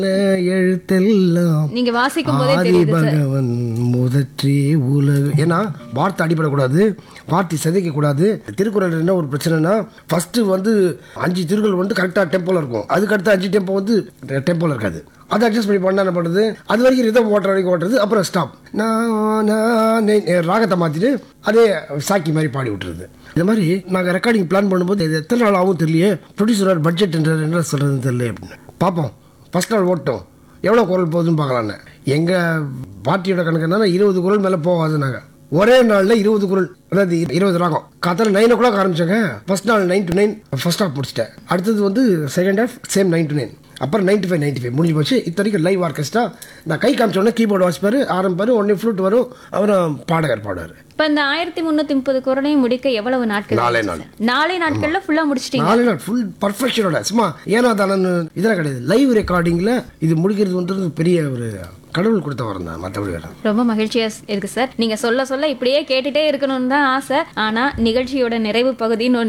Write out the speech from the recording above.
எழுத்தெல்லாம் நீங்க வாசிக்கும் போதே ஆதி தெரியுது சார் பகவன் முதற்றே உலகு ஏன்னா வார்த்தை அடிபடக்கூடாது வார்த்தை சிதைக்க கூடாது திருக்குறள் என்ன ஒரு பிரச்சனைனா ஃபர்ஸ்ட் வந்து அஞ்சு திருக்குறள் வந்து கரெக்டாக டெம்போல இருக்கும் அதுக்கு அடுத்த அஞ்சு டெம்போ வந்து டெம்போல இருக்காது அதை அட்ஜஸ்ட் பண்ணி பண்ண என்ன பண்ணுறது அது வரைக்கும் ரிதம் ஓட்டுற வரைக்கும் ஓட்டுறது அப்புறம் ஸ்டாப் நான் நான் நெ- நெ- ராகத்தை மாற்றிட்டு அதே சாக்கி மாதிரி பாடி விட்டுறது இந்த மாதிரி நாங்கள் ரெக்கார்டிங் பிளான் பண்ணும்போது இது எத்தனை நாள் ஆகும் தெரியலையே ப்ரொடியூசர் பட்ஜெட் என்ன சொல்கிறதுன்னு தெரியல அப்படின்னு பார்ப்போம் ஃபர்ஸ்ட் நாள் ஓட்டோம் எவ்வளோ குரல் போகுதுன்னு பார்க்கலான்னு எங்கள் பார்ட்டியோட கணக்கு என்னன்னா இருபது குரல் மேலே போகாது நாங்கள் ஒரே நாளில் இருபது குரல் அதாவது இரு- இருபது ராகம் காத்தால நைன் ஓ கிளாக் ஆரம்பிச்சாங்க ஃபர்ஸ்ட் நாள் nine to nine first half முடிச்சிட்டேன் அடுத்தது வந்து second half same nine to nine அப்புறம் நைன்டி ஃபைவ் நைன்டி ஃபைவ் முடிஞ்சு போச்சு இத்தனைக்கும் லைவ் ஆர்கெஸ்ட்ரா நான் கை காமிச்சோடனே கீபோர்டு வாசிப்பார் ஆரம்பிப்பார் உடனே ஃப்ளூட் வரும் அப்புறம் பாடகர் பாடுவார் இப்ப இந்த ஆயிரத்தி முன்னூத்தி முப்பது குரலையும் முடிக்க எவ்வளவு நாட்கள் நாலே ஆச்சு நாள். சார்? நாலே நாட்கள்ல ஃபுல்லா முடிச்சிட்டீங்க நாலு நாள் ஃபுல் பர்ஃபெக்ஷனோட சும்மா ஏனா தானு இதெல்லாம் கிடையாது லைவ் ரெக்கார்டிங்கில் இது முடிக்கிறது வந்து பெரிய ஒரு கடவுள் கொடுத்த வரம் தான் மற்றபடி வேறு ரொம்ப மகிழ்ச்சியா இருக்கு சார் நீங்க சொல்ல சொல்ல இப்படியே கேட்டுட்டே இருக்கணும்னு தான் ஆசை ஆனா நிகழ்ச்சியோட நிறைவு பகுதின்னு ஒண்ணு